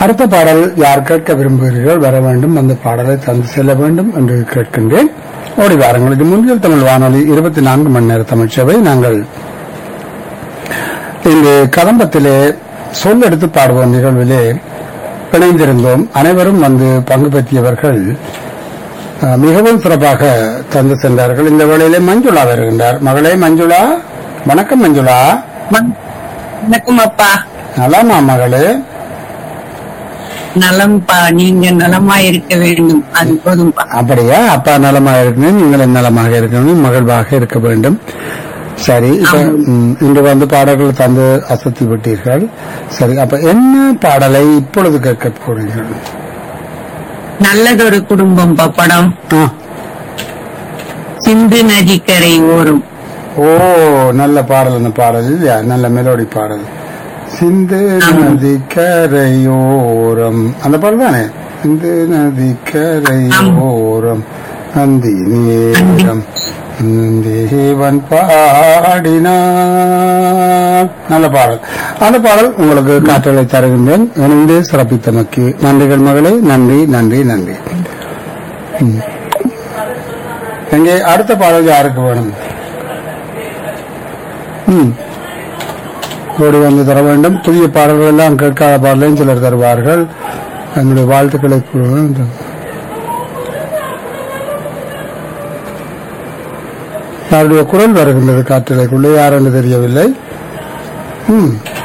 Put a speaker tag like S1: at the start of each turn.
S1: அடுத்த பாடல் யார் கேட்க விரும்புகிறீர்கள் வர வேண்டும் அந்த பாடலை தந்து செல்ல வேண்டும் என்று கேட்கின்றேன் ஓடி வாரங்களுக்கு முன்னில் தமிழ் வானொலி இருபத்தி நான்கு மணி நேர தமிழ்ச்சபை நாங்கள் இங்கு கதம்பத்திலே சொல் எடுத்து பாடுவோம் நிகழ்விலே இணைந்திருந்தோம் அனைவரும் வந்து பங்கு பெற்றியவர்கள் அஹ், மிகவும் சிறப்பாக தந்து சென்றார்கள் இந்த வேளையிலே மஞ்சுளா வருகின்றார் மகளே மஞ்சுளா வணக்கம் மஞ்சுளா
S2: வண- வணக்கம் அப்பா
S1: நலமா மகளே
S2: நலம்பா நீங்க நலமா இருக்க வேண்டும் அது போதும்பா
S1: அப்படியா அப்பா நலமாக இருக்கணும் நீங்களும் நலமாக இருக்கணும் மகிழ்வாக இருக்க வேண்டும் சரி இப்ப ம், இன்று வந்து பாடல்கள் தந்து அசத்தி விட்டீர்கள் சரி அப்ப என்ன பாடலை இப்பொழுது கேட்க போறீர்கள்
S2: நல்லதொரு குடும்பம் பா படம்
S1: ஆ,
S2: சிந்து நதிக்கரை ஓரும்
S1: ஓ நல்ல பாடல் அந்த பாடல் இல்லையா நல்ல மெலோடி பாடல் சிந்து நதி கரையோரம் அந்த பாடல் தானே சிந்து நதி கரையோரம் நந்தி நேரம் தேவன் பாடினார் நல்ல பாடல் அந்த பாடல் உங்களுக்கு காற்றலை தருகின்றேன் இணைந்து சிறப்பித்தமக்கு நன்றிகள் மகளே நன்றி நன்றி நன்றி ம். எங்கே அடுத்த பாடல் யாருக்கு வேணும் ம். ஓடி வந்து தர வேண்டும் புதிய பாடல்கள் எல்லாம் கேட்காத பாடலையும் சிலர் தருவார்கள் என்னுடைய வாழ்த்துக்களை கூறுவேன். யாருடைய குரல் வருகின்றது காற்றிலைக்குள்ளே யார் என்று தெரியவில்லை ம்